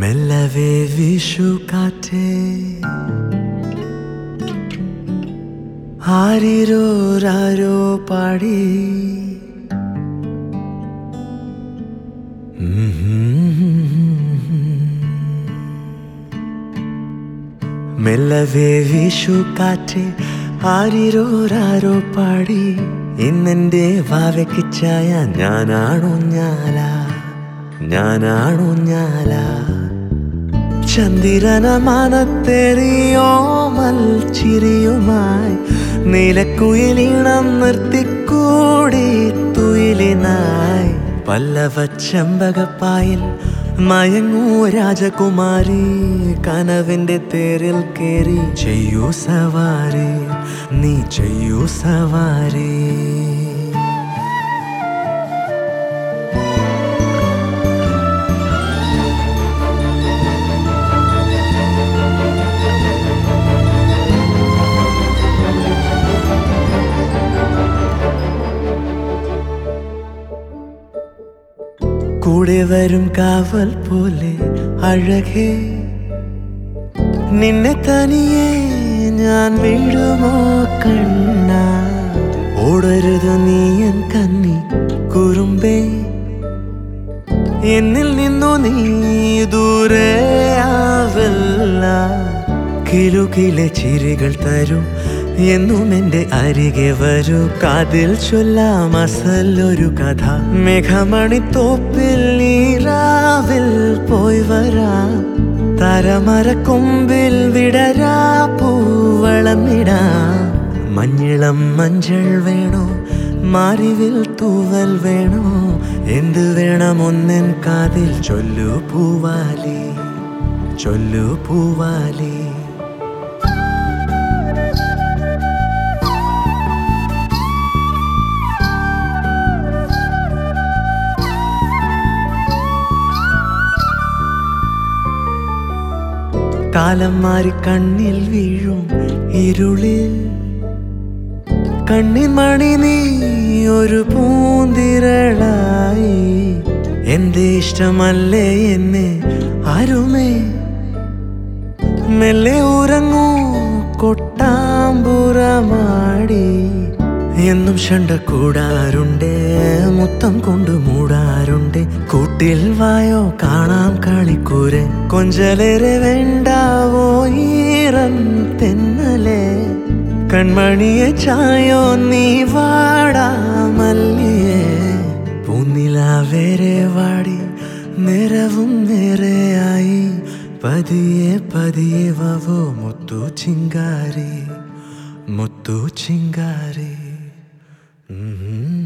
മെല്ലവേ വിഷു കാറ്റേ ആരിരോരാരോ പാടി മെല്ലവേ വിഷു കാറ്റ് ആരിരോരാരോ പാടി ഇന്നെന്റെ വാവയ്ക്ക് ചായ ഞാനാണോ ഞാല ഞാനാണോ ഞാല ചന്ദിരനമാനത്തെറിയോ മൽച്ചിരിയുമായി നീലക്കുയിലിണം നിർത്തിക്കൂടി തുയിലിനായി പല്ലവ ചെമ്പകപ്പായിൽ മയങ്ങൂ രാജകുമാരി കനവിന്റെ തേരിൽ കേറി ചെയ്യൂ സവാരി നീ ചെയ്യൂ സവാരി കൂടെ വരും കാവൽ പോലെ അഴകേ നിന്നെ തനിയെ ഞാൻ വീഴുമോ കണ്ണ ഓടരുത് നീ എൻ കന്നി കുറുമ്പേ എന്നിൽ നിന്നു നീ ദൂരെ ആവില്ല കിലുകിലെ ചിരികൾ തരൂ എന്നും എന്റെ അരികെ വരൂ കാതിൽ ചൊല്ലാം അസലൊരു കഥ മേഘമണിത്തോപ്പിൽ നീരാവിൽ പോയി വരാം തരമരക്കൊമ്പിൽ വിടരാ പൂവളമിടാം മഞ്ഞിളം മഞ്ചൾ വേണോ മാറിവിൽ തൂവൽ വേണോ എന്ത് വേണം ഒന്നിൻ കാതിൽ ചൊല്ലു പൂവാലി ചൊല്ലു പൂവാലി കാലം മാറി കണ്ണിൽ വീഴും ഇരുളിൽ കണ്ണിൻ മണി നീ ഒരു പൂന്തിരളായി എന്റെ ഇഷ്ടമല്ലേ എന്നെ ആരുമേ മെല്ലെ ഉറങ്ങൂ കൊട്ടാമ്പുറമാടി എന്നും ശണ്ട കൂടാറുണ്ട് മുത്തം കൊണ്ട് മൂടാറുണ്ട് കൂട്ടിൽ വായോ കാണാം കളിക്കൂരെ കൊഞ്ചലേറെ വേണ്ടാവോ ഈറൻ തെന്നലേ കൺമണിയെ ചായോ നീ വാടാമല്ലിയേ പൂന്നിലാവേറെ വാടി നിറവും നേരെയായി പതിയെ പതിയെ വവോ മുത്തു ചിങ്കാരി മുത്തു ചിങ്കാരി ഉം